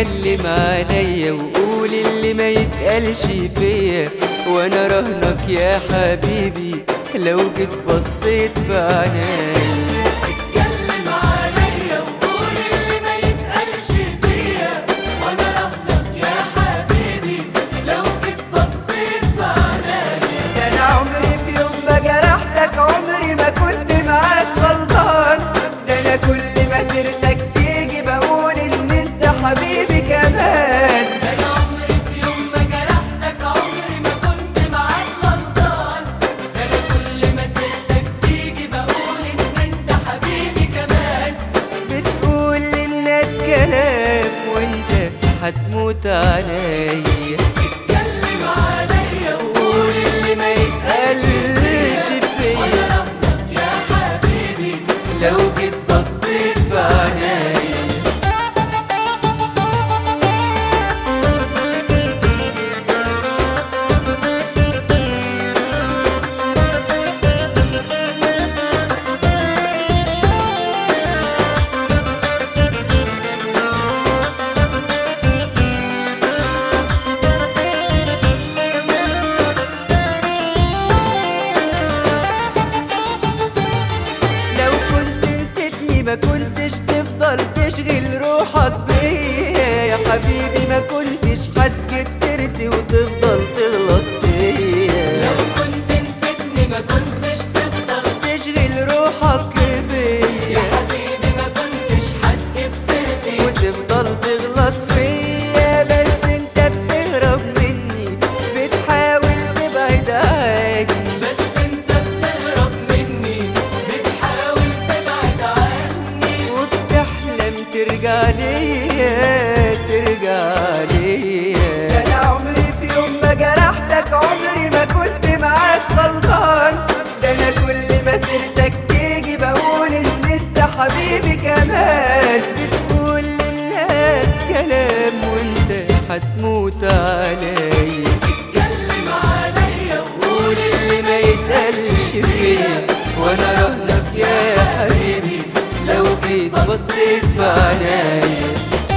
اتكلم عليا وقول اللي ما يتقالش فيا وانا رهنك يا حبيبي لو جيت بصيت في عينيا اتكلم عليا وقول اللي ما يتقالش فيا وانا رهنك يا حبيبي لو جيت بصيت في عينيا ده انا عمري في يوم ما جرحتك عمري ما كنت معاك غلطان ده انا كل ما سيرتك تيجي بقول ان انت حبيبي كمان انا عمري في يوم ما جرحتك عمري ما كنت معاك غلطان انا كل ما سيرتك تيجي بقول ان انت حبيبي كمان بتقول للناس كلام وانت هتموت عليا اتكلم عليا وقول اللي ما يتقالش قالش فيا وانا فيا رهنك يا حبيبي لو جيت بصيت في عينيا لو كنت نسيتني ما كنتش تفضل تشغل روحك بيا يا حبيبي ما كنتش هتجيب سيرتي وتفضل تغلط فيا لو كنت نسيتني ما كنتش تفضل تشغل روحك يا بيا حبيبي ما كنتش هتجيب سيرتي وتفضل تغلط فيا بس انت بتهرب مني بتحاول تبعد عني بس انت بتهرب مني بتحاول تبعد عني وبتحلم ترجع ليا ترجع ليا ده انا عمري في يوم ما جرحتك عمري ما كنت معاك غلطان ده انا كل ما سيرتك تيجي بقول ان انت حبيبي كمان بتقول للناس كلام وانت هتموت عليا اتكلم عليا وقول اللي ما يتقالش فيا وانا رهنك يا حبيبي لو جيت بصيت في عينيا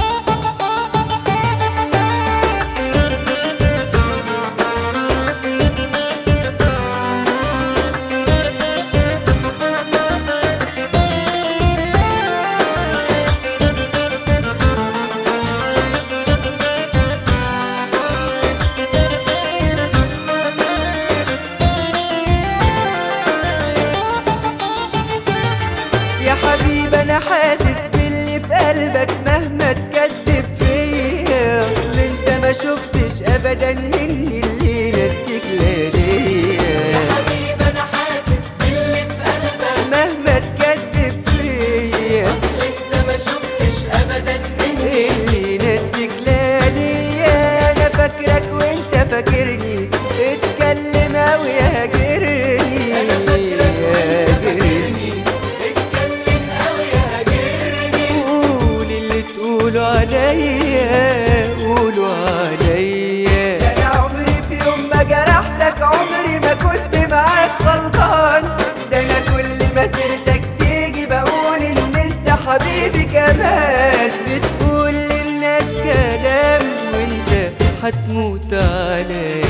يا حبيبي انا حاسس باللي في قلبك مهما تكذب فيا اصل انت ما شفتش ابدا مني اللي نسيك يا ليا حبيبي انا حاسس باللي في قلبك مهما تكذب فيا اصل انت ما شفتش ابدا مني اللي نسيك ليا انا فاكرك وانت فاكرني اتكلم اوي هاجرني انا فاكرك وانت فاكرني اتكلم قوي هاجرني قول اللي تقولوا عليا قولوا عليا ده انا عمري في يوم ما جرحتك عمري ما كنت معاك غلطان ده انا كل ما سيرتك تيجي بقول ان انت حبيبي كمان بتقول للناس كلام وانت هتموت عليا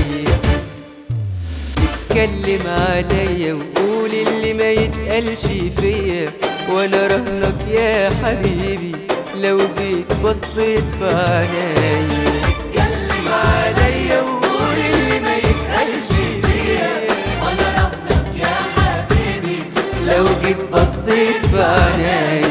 اتكلم عليا وقول اللي ما يتقالش فيا وانا رهنك يا حبيبي لو جيت بصيت في عينيا اتكلم عليا وقول اللي ما يتقالش فيا وانا رهنك يا حبيبي لو جيت بصيت في عينيا